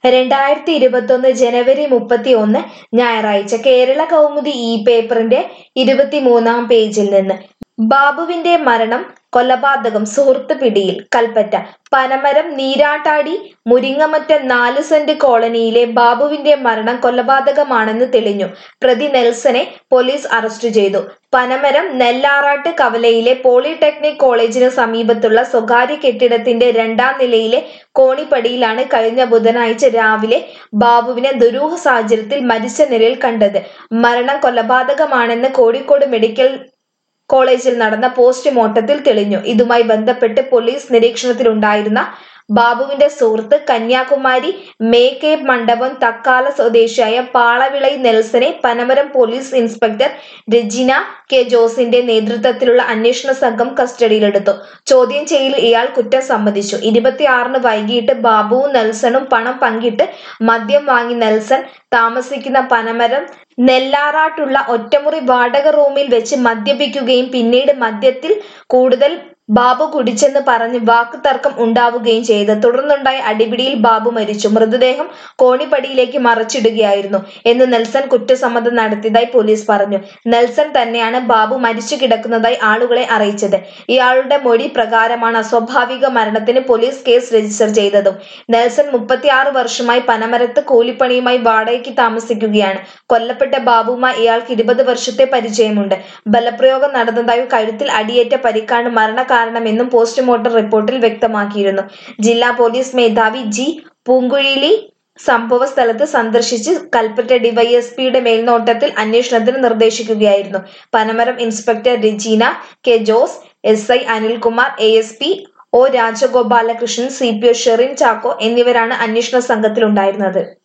രണ്ടായിരത്തി ഇരുപത്തൊന്ന് ജനുവരി മുപ്പത്തി ഒന്ന് ഞായറാഴ്ച കേരള കൗമുദി ഈ പേപ്പറിന്റെ ഇരുപത്തിമൂന്നാം പേജിൽ നിന്ന് ബാബുവിന്റെ മരണം കൊലപാതകം സുഹൃത്ത് പിടിയിൽ കൽപ്പറ്റ പനമരം നീരാട്ടാടി മുരിങ്ങമറ്റ നാല് സെന്റ് കോളനിയിലെ ബാബുവിന്റെ മരണം കൊലപാതകമാണെന്ന് തെളിഞ്ഞു പ്രതി നെൽസനെ പോലീസ് അറസ്റ്റ് ചെയ്തു പനമരം നെല്ലാറാട്ട് കവലയിലെ പോളിടെക്നിക് കോളേജിന് സമീപത്തുള്ള സ്വകാര്യ കെട്ടിടത്തിന്റെ രണ്ടാം നിലയിലെ കോണിപ്പടിയിലാണ് കഴിഞ്ഞ ബുധനാഴ്ച രാവിലെ ബാബുവിനെ ദുരൂഹ സാഹചര്യത്തിൽ മരിച്ച നിലയിൽ കണ്ടത് മരണം കൊലപാതകമാണെന്ന് കോഴിക്കോട് മെഡിക്കൽ കോളേജിൽ നടന്ന പോസ്റ്റ്മോർട്ടത്തിൽ തെളിഞ്ഞു ഇതുമായി ബന്ധപ്പെട്ട് പോലീസ് നിരീക്ഷണത്തിലുണ്ടായിരുന്ന ബാബുവിന്റെ സുഹൃത്ത് കന്യാകുമാരി മേക്കെ മണ്ഡപം തക്കാല സ്വദേശിയായ പാളവിളൈ നെൽസനെ Panamaram police inspector Rajina K ജോസിന്റെ നേതൃത്വത്തിലുള്ള അന്വേഷണ സംഘം കസ്റ്റഡിയിലെടുത്തു ചോദ്യം ചെയ്യലിൽ ഇയാൾ കുറ്റം സമ്മതിച്ചു ഇരുപത്തിയാറിന് വൈകിട്ട് ബാബുവും നെൽസണും പണം പങ്കിട്ട് മദ്യം വാങ്ങി നെൽസൺ താമസിക്കുന്ന പനമരം നെല്ലാറാട്ടുള്ള ഒറ്റമുറി വാടക റൂമിൽ വെച്ച് മദ്യപിക്കുകയും പിന്നീട് മദ്യത്തിൽ കൂടുതൽ ബാബു കുടിച്ചെന്ന് പറഞ്ഞ് വാക്കുതർക്കം ഉണ്ടാവുകയും ചെയ്തു തുടർന്നുണ്ടായ അടിപിടിയിൽ ബാബു മരിച്ചു മൃതദേഹം കോണിപ്പടിയിലേക്ക് മറച്ചിടുകയായിരുന്നു എന്ന് നെൽസൺ കുറ്റസമ്മതം നടത്തിയതായി പോലീസ് പറഞ്ഞു നെൽസൺ തന്നെയാണ് ബാബു മരിച്ചു കിടക്കുന്നതായി ആളുകളെ അറിയിച്ചത് ഇയാളുടെ മൊഴി പ്രകാരമാണ് അസ്വാഭാവിക മരണത്തിന് പോലീസ് കേസ് രജിസ്റ്റർ ചെയ്തതും നെൽസൺ മുപ്പത്തിയാറ് വർഷമായി പനമരത്ത് കൂലിപ്പണിയുമായി വാടകയ്ക്ക് താമസിക്കുകയാണ് കൊല്ലപ്പെട്ട ബാബുവുമായി ഇയാൾക്ക് ഇരുപത് വർഷത്തെ പരിചയമുണ്ട് ബലപ്രയോഗം നടന്നതായും കഴുത്തിൽ അടിയേറ്റ പരിക്കാണ് മരണകാരണമെന്നും പോസ്റ്റ്മോർട്ടം റിപ്പോർട്ടിൽ വ്യക്തമാക്കിയിരുന്നു ജില്ലാ പോലീസ് മേധാവി ജി പൂങ്കുഴിലി സംഭവ സ്ഥലത്ത് സന്ദർശിച്ച് കൽപ്പറ്റ ഡിവൈഎസ്പിയുടെ മേൽനോട്ടത്തിൽ അന്വേഷണത്തിന് നിർദ്ദേശിക്കുകയായിരുന്നു Panamaram inspector Rajeena K Jose S I Anilkumar A S P O Rajagopalakrishnan C P O Sherin Chacko എന്നിവരാണ് അന്വേഷണ സംഘത്തിലുണ്ടായിരുന്നത്